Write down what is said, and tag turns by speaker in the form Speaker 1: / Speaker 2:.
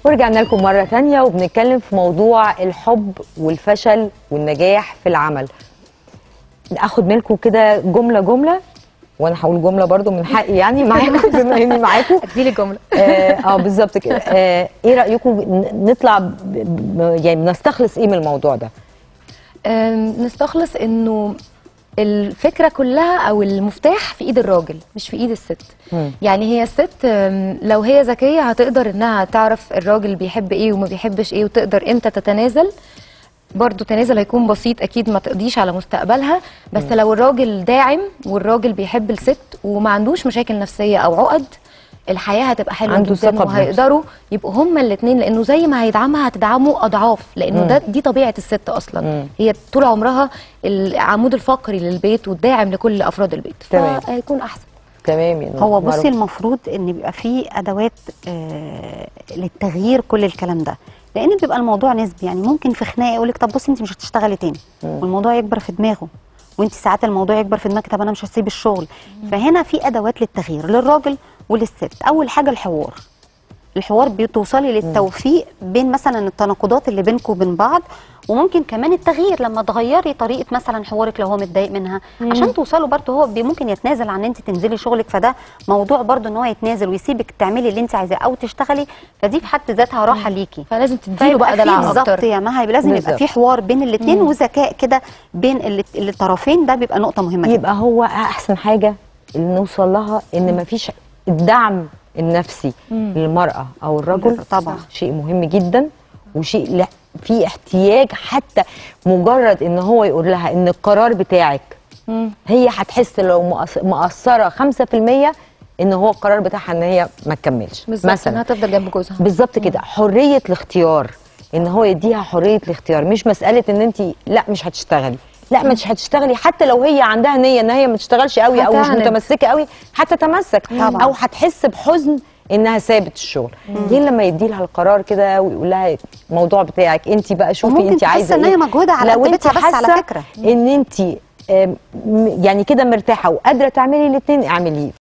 Speaker 1: ورجعنا لكم مرة تانية وبنتكلم في موضوع الحب والفشل والنجاح في العمل اخد منكم كده جملة جملة وانا هقول جملة برضو من حقي يعني معاكم بما اني معاكم
Speaker 2: اديلي الجمله
Speaker 1: اه آه، بالظبط كده آه ايه رأيكم ن- نطلع ب- ب- يعني نستخلص ايه من الموضوع ده
Speaker 2: أم، نستخلص انه الفكره كلها او المفتاح في ايد الراجل مش في ايد الست
Speaker 1: مم.
Speaker 2: يعني هي الست أم، لو هي ذكيه هتقدر انها تعرف الراجل بيحب ايه وما بيحبش ايه وتقدر امتى تتنازل برضه تنازل هيكون بسيط اكيد ما تقضيش على مستقبلها بس لو الراجل داعم والراجل بيحب الست وما عندوش مشاكل نفسيه او عقد الحياه هتبقى حلوه
Speaker 1: عنده
Speaker 2: جدا
Speaker 1: ثقة بنفسه.
Speaker 2: وهيقدروا يبقوا هما الاثنين لانه زي ما هيدعمها هتدعمه اضعاف لانه
Speaker 1: مم.
Speaker 2: ده دي طبيعه الست اصلا
Speaker 1: مم.
Speaker 2: هي طول عمرها العمود الفقري للبيت والداعم لكل افراد البيت
Speaker 1: تمام.
Speaker 2: فهيكون احسن
Speaker 1: تمام يا
Speaker 3: هو
Speaker 1: نور.
Speaker 3: بصي المفروض ان بيبقى فيه ادوات آه للتغيير كل الكلام ده لان بيبقى الموضوع نسبي يعني ممكن في خناقه يقول لك طب بصي انت مش هتشتغلي تاني والموضوع يكبر في دماغه وانت ساعات الموضوع يكبر في دماغك طب انا مش هسيب الشغل فهنا في ادوات للتغيير للراجل وللست اول حاجه الحوار الحوار بتوصلي للتوفيق بين مثلا التناقضات اللي بينكم وبين بعض وممكن كمان التغيير لما تغيري طريقه مثلا حوارك لو هو متضايق منها عشان توصلوا برضه هو بي- ممكن يتنازل عن ان انت تنزلي شغلك فده موضوع برضه ان هو يتنازل ويسيبك تعملي اللي انت عايزاه او تشتغلي فدي في حد ذاتها راحه ليكي
Speaker 2: فلازم تديله بقى
Speaker 3: فيبقى
Speaker 2: دلع
Speaker 3: في بالظبط
Speaker 2: اكتر
Speaker 3: يا مها لازم يبقى
Speaker 1: بالظبط.
Speaker 3: في حوار بين الاثنين وذكاء كده بين ال- الطرفين ده بيبقى نقطه مهمه جدا
Speaker 1: يبقى هو احسن حاجه اللي نوصل لها ان مفيش الدعم النفسي للمراه او الرجل
Speaker 3: طبعا.
Speaker 1: شيء مهم جدا وشيء لا- في احتياج حتى مجرد ان هو يقول لها ان القرار بتاعك هي هتحس لو مقص- مقصره 5% ان هو القرار بتاعها ان هي ما تكملش
Speaker 2: بالظبط انها
Speaker 1: مثلا
Speaker 2: تفضل جنب جوزها
Speaker 1: بالظبط كده حريه الاختيار ان هو يديها حريه الاختيار مش مساله ان انت لا مش هتشتغلي لا مش هتشتغلي حتى لو هي عندها نيه ان هي ما تشتغلش قوي او مش
Speaker 2: هتعند.
Speaker 1: متمسكه قوي هتتمسك
Speaker 3: طبعا.
Speaker 1: او هتحس بحزن انها سابت الشغل غير لما يدي لها القرار كده ويقول لها الموضوع بتاعك انت بقى شوفي
Speaker 3: وممكن
Speaker 1: انت
Speaker 3: تحس
Speaker 1: عايزه
Speaker 3: إن هي مجهودة على
Speaker 1: لو
Speaker 3: قد
Speaker 1: انت
Speaker 3: بيتها بس على
Speaker 1: حاسة
Speaker 3: فكرة.
Speaker 1: ان انت آم، م- يعني كده مرتاحه وقادره تعملي الاثنين اعمليه